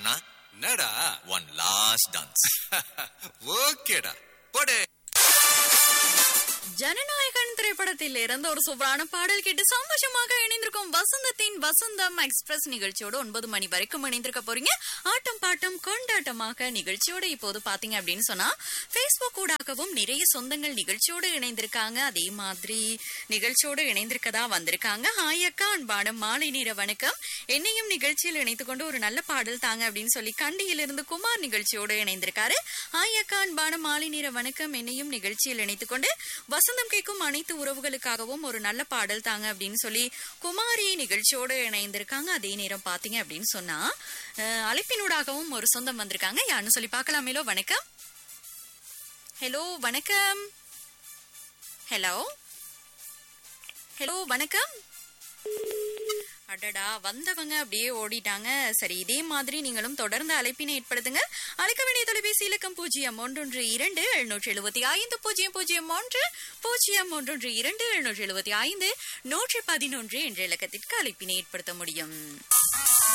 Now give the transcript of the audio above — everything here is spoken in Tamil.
கண்ணா என்னடா ஒன் லாஸ்ட் டான்ஸ் ஓகேடா போடே ஜனநாயகன் திரைப்படத்தில் இருந்து ஒரு சூப்பரான பாடல் கேட்டு சந்தோஷமாக இணைந்திருக்கும் வசந்தத்தின் வசந்தம் எக்ஸ்பிரஸ் நிகழ்ச்சியோட ஒன்பது மணி வரைக்கும் இணைந்திருக்க போறீங்க ஆட்டம் பாட்டம் கொண்டாட்டமாக நிகழ்ச்சியோட இப்போது பாத்தீங்க அப்படின்னு சொன்னா பேஸ்புக் ஊடாகவும் நிறைய சொந்தங்கள் நிகழ்ச்சியோடு இணைந்திருக்காங்க அதே மாதிரி நிகழ்ச்சியோடு இணைந்திருக்கதா வந்திருக்காங்க ஹாய் அக்கா அன்பான மாலை நேர வணக்கம் என்னையும் நிகழ்ச்சியில் இணைத்துக் கொண்டு ஒரு நல்ல பாடல் தாங்க அப்படின்னு சொல்லி கண்டியிலிருந்து குமார் நிகழ்ச்சியோடு இணைந்திருக்காரு ஹாய் அக்கா அன்பான மாலை நேர வணக்கம் என்னையும் நிகழ்ச்சியில் இணைத்துக் கொண்டு வசந்தம் கேட்கும் அனைத்து உறவுகளுக்காகவும் ஒரு நல்ல பாடல் தாங்க அப்படின்னு சொல்லி குமாரி நிகழ்ச்சியோடு இணைந்திருக்காங்க அதே நேரம் பாத்தீங்க அப்படின்னு சொன்னா அஹ், அழைப்பினூடாகவும் ஒரு சொந்தம் வந்திருக்காங்க யாருன்னு சொல்லி பார்க்கலாமேலோ வணக்கம் ஹலோ வணக்கம் ஹலோ ஹலோ வணக்கம் அடடா வந்தவங்க அப்படியே ஓடிட்டாங்க சரி இதே மாதிரி நீங்களும் தொடர்ந்து அழைப்பினை ஏற்படுத்துங்க அழைக்க வேண்டிய தொலைபேசி இலக்கம் பூஜ்ஜியம் ஒன்றொன்று இரண்டு எழுநூற்றி எழுபத்தி ஐந்து பூஜ்ஜியம் பூஜ்ஜியம் ஒன்று பூஜ்ஜியம் ஒன்றொன்று இரண்டு எழுநூற்றி எழுபத்தி ஐந்து நூற்றி பதினொன்று என்ற இலக்கத்திற்கு அழைப்பினை ஏற்படுத்த முடியும்